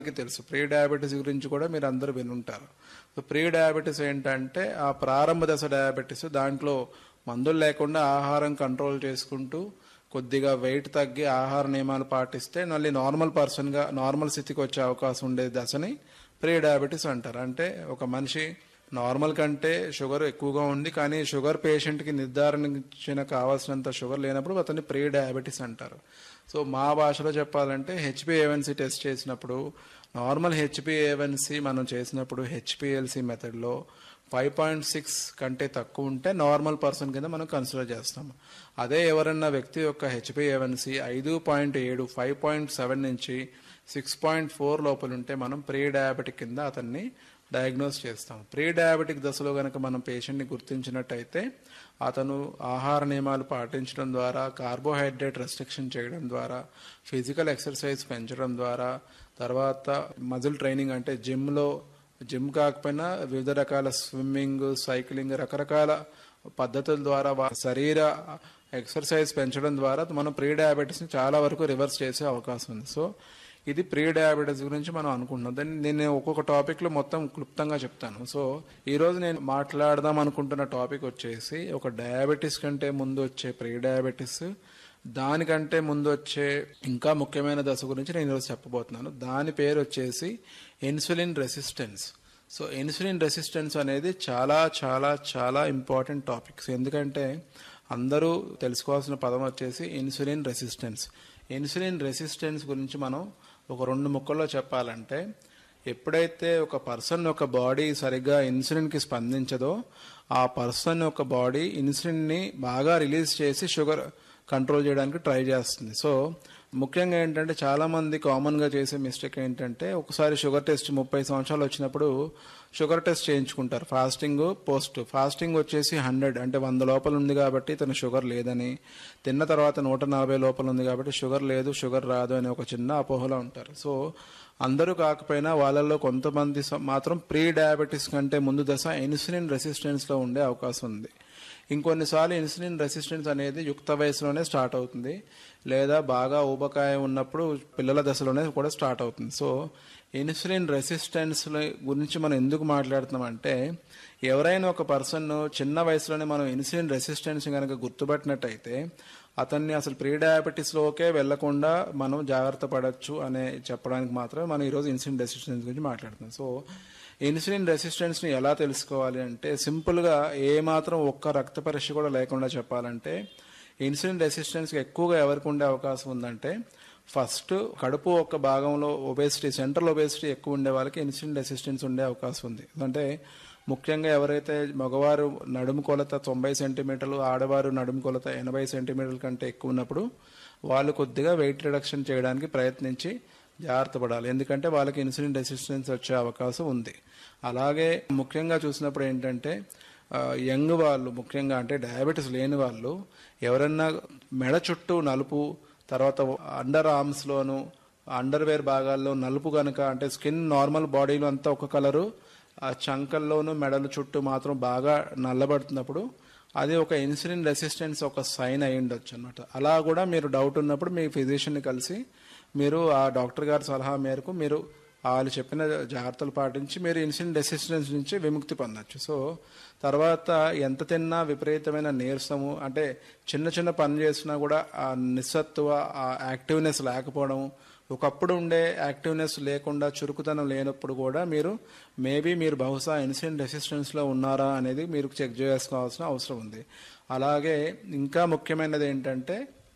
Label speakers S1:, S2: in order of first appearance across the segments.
S1: అందరికీ తెలుసు pre diabetes గురించి కూడా మీరు అందరూ వినుంటారు సో ప్రీ డయాబెటీస్ ఏంటంటే ఆ ప్రారంభ దశ డయాబెటీస్ దాంట్లో మందులు లేకుండా ఆహారం కంట్రోల్ చేసుకుంటూ కొద్దిగా వెయిట్ తగ్గి ఆహార నియమాలు పాటిస్తే మళ్ళీ నార్మల్ పర్సన్గా నార్మల్ స్థితికి వచ్చే అవకాశం ఉండే దశని ప్రీ డయాబెటీస్ అంటారు అంటే ఒక మనిషి నార్మల్ కంటే షుగర్ ఎక్కువగా ఉంది కానీ షుగర్ పేషెంట్కి నిర్ధారించిన కావాల్సినంత షుగర్ లేనప్పుడు అతన్ని ప్రీ డయాబెటీస్ అంటారు సో మా భాషలో చెప్పాలంటే హెచ్పిఏవన్సీ టెస్ట్ చేసినప్పుడు నార్మల్ హెచ్పిఏవన్సీ మనం చేసినప్పుడు హెచ్పిఎల్సి మెథడ్లో ఫైవ్ పాయింట్ సిక్స్ కంటే తక్కువ ఉంటే నార్మల్ పర్సన్ కింద మనం కన్సిడర్ చేస్తాం అదే ఎవరన్నా వ్యక్తి యొక్క హెచ్పిఏవన్సీ ఐదు పాయింట్ ఏడు ఫైవ్ పాయింట్ సెవెన్ నుంచి సిక్స్ పాయింట్ ఫోర్ లోపల ఉంటే మనం ప్రీ డయాబెటిక్ కింద అతన్ని డయాగ్నోస్ చేస్తాం ప్రీ డయాబెటిక్ దశలో కనుక మనం పేషెంట్ని గుర్తించినట్టయితే అతను ఆహార నియమాలు పాటించడం ద్వారా కార్బోహైడ్రేట్ రెస్ట్రిక్షన్ చేయడం ద్వారా ఫిజికల్ ఎక్సర్సైజ్ పెంచడం ద్వారా తర్వాత మజిల్ ట్రైనింగ్ అంటే జిమ్లో జిమ్ కాకపోయినా వివిధ రకాల స్విమ్మింగ్ సైక్లింగ్ రకరకాల పద్ధతుల ద్వారా వా- శరీర ఎక్సర్సైజ్ పెంచడం ద్వారా మనం ప్రీ డయాబెటీస్ని చాలా వరకు రివర్స్ చేసే అవకాశం ఉంది సో ఇది ప్రీ డయాబెటీస్ గురించి మనం అనుకుంటున్నాం దాన్ని నేను ఒక్కొక్క టాపిక్లో మొత్తం క్లుప్తంగా చెప్తాను సో ఈరోజు నేను మాట్లాడదాం అనుకుంటున్న టాపిక్ వచ్చేసి ఒక డయాబెటీస్ కంటే ముందు వచ్చే ప్రీ డయాబెటీస్ దానికంటే ముందు వచ్చే ఇంకా ముఖ్యమైన దశ గురించి నేను ఈరోజు చెప్పబోతున్నాను దాని పేరు వచ్చేసి insulin resistance so insulin resistance అనేది చాలా చాలా చాలా ఇంపార్టెంట్ టాపిక్స్ ఎందుకంటే అందరూ తెలుసుకోవాల్సిన పదం వచ్చేసి ఇన్సులిన్ రెసిస్టెన్స్ ఇన్సులిన్ రెసిస్టెన్స్ గురించి మనం ఒక రెండు ముక్కల్లో చెప్పాలంటే ఎప్పుడైతే ఒక పర్సన్ యొక్క బాడీ సరిగ్గా ఇన్సులిన్కి స్పందించదో ఆ పర్సన్ యొక్క బాడీ ఇన్సులిన్ని బాగా రిలీజ్ చేసి షుగర్ కంట్రోల్ చేయడానికి ట్రై చేస్తుంది సో ముఖ్యంగా ఏంటంటే చాలా మంది కామన్ గా చేసే మిస్టేక్ ఏంటంటే ఒకసారి షుగర్ టెస్ట్ ముప్పై సంవత్సరాలు వచ్చినప్పుడు షుగర్ టెస్ట్ చేయించుకుంటారు ఫాస్టింగ్ పోస్ట్ ఫాస్టింగ్ వచ్చేసి హండ్రెడ్ అంటే వంద లోపల ఉంది కాబట్టి తన షుగర్ లేదని తిన్న తర్వాత నూట నలభై లోపల ఉంది కాబట్టి షుగర్ లేదు షుగర్ రాదు అని ఒక చిన్న అపోహలో ఉంటారు సో అందరూ కాకపోయినా వాళ్ళల్లో కొంతమంది స- మాత్రం ప్రీ డయాబెటీస్ కంటే ముందు దశ ఇన్సులిన్ రెసిస్టెన్స్ లో ఉండే అవకాశం ఉంది ఇంకొన్నిసార్లు ఇన్సులిన్ రెసిస్టెన్స్ అనేది యుక్త వయసులోనే స్టార్ట్ అవుతుంది లేదా బాగా ఊబకాయం ఉన్నప్పుడు పిల్లల దశలోనే కూడా స్టార్ట్ అవుతుంది సో ఇన్సులిన్ రెసిస్టెన్స్ గురించి మనం ఎందుకు మాట్లాడుతున్నాం అంటే ఎవరైనా ఒక పర్సన్ చిన్న వయసులోనే మనం ఇన్సులిన్ రెసిస్టెన్స్ కనుక గుర్తుపట్టినట్టయితే అతన్ని అసలు ప్రీ డయాబెటీస్లోకే వెళ్లకుండా మనం జాగ్రత్త పడవచ్చు అనే చెప్పడానికి మాత్రమే మనం ఈరోజు ఇన్సులిన్ రెసిస్టెన్స్ గురించి మాట్లాడుతున్నాం సో ఇన్సులిన్ రెసిస్టెన్స్ ని ఎలా తెలుసుకోవాలి అంటే సింపుల్ గా ఏ మాత్రం ఒక్క రక్త పరీక్ష కూడా లేకుండా చెప్పాలంటే ఇన్సులిన్ రెసిస్టెన్స్ ఎక్కువగా ఎవరికి ఉండే అవకాశం ఉందంటే ఫస్ట్ కడుపు ఒక భాగంలో ఒబేసిటీ సెంట్రల్ ఒబేసిటీ ఎక్కువ ఉండే వాళ్ళకి ఇన్సులిన్ రెసిస్టెన్స్ ఉండే అవకాశం ఉంది అంటే ముఖ్యంగా ఎవరైతే మగవారు నడుము కొలత తొంభై సెంటీమీటర్లు ఆడవారు నడుము కొలత ఎనభై సెంటీమీటర్ల కంటే ఎక్కువ ఉన్నప్పుడు వాళ్ళు కొద్దిగా వెయిట్ రిడక్షన్ చేయడానికి ప్రయత్నించి జాగ్రత్త పడాలి ఎందుకంటే వాళ్ళకి ఇన్సులిన్ రెసిస్టెన్స్ వచ్చే అవకాశం ఉంది అలాగే ముఖ్యంగా చూసినప్పుడు ఏంటంటే ఆ, యంగ్ వాళ్ళు ముఖ్యంగా అంటే డయాబెటీస్ లేని వాళ్ళు ఎవరన్నా మెడ చుట్టూ నలుపు తర్వాత అండర్ ఆర్మ్స్లోను అండర్ వేర్ భాగాల్లో నలుపు గనక అంటే స్కిన్ నార్మల్ బాడీలో అంతా ఒక కలరు ఆ చంకల్లోను మెడల చుట్టూ మాత్రం బాగా నల్లబడుతున్నప్పుడు అది ఒక ఇన్సులిన్ రెసిస్టెన్స్ ఒక సైన్ అయి ఉండొచ్చు అనమాట అలా కూడా మీరు డౌట్ ఉన్నప్పుడు మీ ఫిజిషియన్ని కలిసి మీరు ఆ డాక్టర్ గారి సలహా మేరకు మీరు వాళ్ళు చెప్పిన జాగ్రత్తలు పాటించి మీరు ఇన్సులిన్ రెసిస్టెన్స్ నుంచి విముక్తి పొందొచ్చు సో తర్వాత ఎంత తిన్నా విపరీతమైన నీరసము అంటే చిన్న చిన్న పని చేసినా కూడా ఆ నిస్సత్తువ ఆ యాక్టివ్నెస్ లేకపోవడం ఒకప్పుడు ఉండే యాక్టివ్నెస్ లేకుండా చురుకుతనం లేనప్పుడు కూడా మీరు మేబీ మీరు బహుశా ఇన్సులిన్ రెసిస్టెన్స్లో ఉన్నారా అనేది మీరు చెక్ చేసుకోవాల్సిన అవసరం ఉంది అలాగే ఇంకా ముఖ్యమైనది ఏంటంటే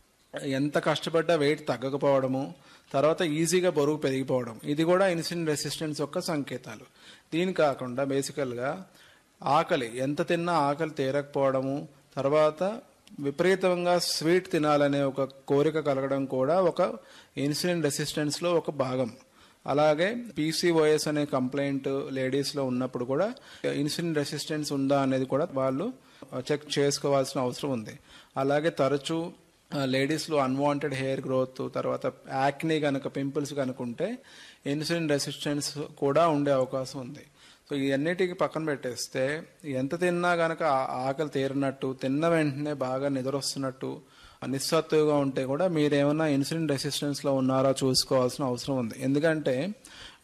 S1: ఎంత కష్టపడ్డా వెయిట్ తగ్గకపోవడము తర్వాత ఈజీగా బరువు పెరిగిపోవడం ఇది కూడా ఇన్సులిన్ రెసిస్టెన్స్ యొక్క సంకేతాలు దీని కాకుండా బేసికల్గా ఆకలి ఎంత తిన్నా ఆకలి తీరకపోవడము తర్వాత విపరీతంగా స్వీట్ తినాలనే ఒక కోరిక కలగడం కూడా ఒక ఇన్సులిన్ రెసిస్టెన్స్లో ఒక భాగం అలాగే పీసీఓఎస్ అనే కంప్లైంట్ లేడీస్లో ఉన్నప్పుడు కూడా ఇన్సులిన్ రెసిస్టెన్స్ ఉందా అనేది కూడా వాళ్ళు చెక్ చేసుకోవాల్సిన అవసరం ఉంది అలాగే తరచూ లేడీస్లో అన్వాంటెడ్ హెయిర్ గ్రోత్ తర్వాత యాక్నీ కనుక పింపుల్స్ కనుక ఉంటే ఇన్సులిన్ రెసిస్టెన్స్ కూడా ఉండే అవకాశం ఉంది సో ఇవన్నిటికి పక్కన పెట్టేస్తే ఎంత తిన్నా కనుక ఆకలి తీరినట్టు తిన్న వెంటనే బాగా నిద్ర వస్తున్నట్టు నిస్సత్తుగా ఉంటే కూడా మీరు ఏమైనా ఇన్సులిన్ రెసిస్టెన్స్లో ఉన్నారా చూసుకోవాల్సిన అవసరం ఉంది ఎందుకంటే